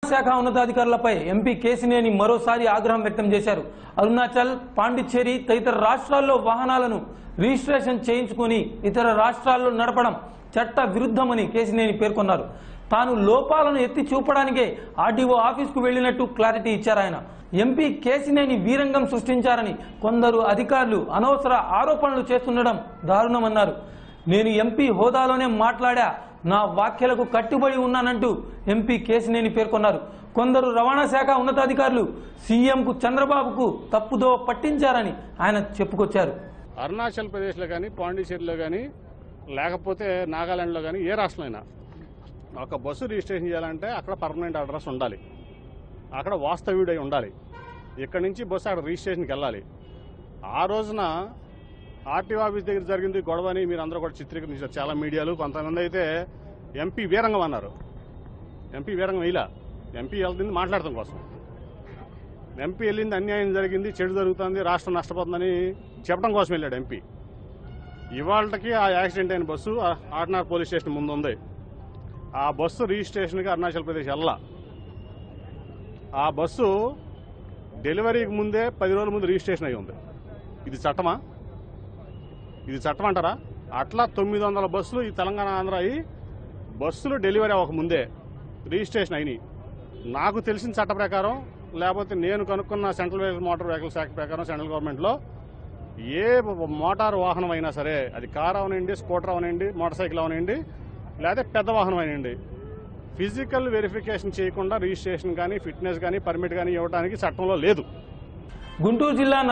శాఖ ఉన్నతాధికారులపై ఎంపీ కేసినేని మరోసారి ఆగ్రహం వ్యక్తం చేశారు అరుణాచల్ పాండిచ్చేరి తదితర రాష్ట్రాల్లో వాహనాలను రిజిస్ట్రేషన్ చేయించుకుని ఇతర రాష్ట్రాల్లో నడపడం చట్ట విరుద్ధమని కేసినేని పేర్కొన్నారు తాను లోపాలను ఎత్తి చూపడానికే ఆర్డీఓ ఆఫీస్కు వెళ్లినట్టు క్లారిటీ ఇచ్చారు ఆయన ఎంపీ కేసినేని వీరంగం సృష్టించారని కొందరు అధికారులు అనవసర ఆరోపణలు చేస్తుండడం దారుణమన్నారు నేను ఎంపీ హోదాలోనే మాట్లాడా నా వ్యాఖ్యలకు కట్టుబడి ఉన్నానంటూ ఎంపీ కేసినేని పేర్కొన్నారు కొందరు రవాణా శాఖ ఉన్నతాధికారులు సీఎంకు చంద్రబాబుకు తప్పుదో పట్టించారని ఆయన చెప్పుకొచ్చారు అరుణాచల్ ప్రదేశ్లో కానీ పాండిచేరిలో కానీ లేకపోతే నాగాలాండ్లో కానీ ఏ రాష్ట్రంలో అయినా ఒక బస్సు రిజిస్ట్రేషన్ చేయాలంటే అక్కడ పర్మనెంట్ అడ్రస్ ఉండాలి అక్కడ వాస్తవ్యుడై ఉండాలి ఇక్కడి నుంచి బస్సు అక్కడ రిజిస్ట్రేషన్కి వెళ్ళాలి ఆ రోజున ఆర్టీఓ ఆఫీస్ దగ్గర జరిగింది గొడవని మీరు అందరూ కూడా చిత్రీకరించారు చాలా మీడియాలు కొంతమంది అయితే ఎంపీ వీరంగం అన్నారు ఎంపీ వీరంగం ఇలా ఎంపీ వెళ్తుంది మాట్లాడటం కోసం ఎంపీ వెళ్ళింది అన్యాయం జరిగింది చెడు జరుగుతుంది రాష్ట్రం నష్టపోతుందని చెప్పడం కోసం వెళ్ళాడు ఎంపీ ఇవాళకి ఆ యాక్సిడెంట్ అయిన బస్సు ఆ- ఆటనార్ పోలీస్ స్టేషన్ ముందు ఉంది ఆ బస్సు రిజిస్ట్రేషన్కి అరుణాచల్ ప్రదేశ్ వెళ్ళా ఆ బస్సు డెలివరీకి ముందే పది రోజుల ముందు రిజిస్ట్రేషన్ అయి ఉంది ఇది చట్టమా ఇది చట్టం అంటారా అట్లా తొమ్మిది వందల బస్సులు ఈ తెలంగాణ ఆంధ్ర అయి బస్సులు డెలివరీ అవ్వక ముందే రిజిస్ట్రేషన్ అయినాయి నాకు తెలిసిన చట్ట ప్రకారం లేకపోతే నేను కనుక్కున్న central vehicle motor vehicles act ప్రకారం సెంట్రల్ గవర్నమెంట్లో ఏ మోటార్ వాహనం అయినా సరే అది కార్ అవనండి స్కూటర్ అవనండి మోటార్ సైకిల్ అవనండి లేదా పెద్ద వాహనం అయినండి ఫిజికల్ వెరిఫికేషన్ చేయకుండా రిజిస్ట్రేషన్ కానీ ఫిట్నెస్ కానీ పర్మిట్ కానీ ఇవ్వడానికి చట్టంలో లేదు గుంటూరు జిల్లా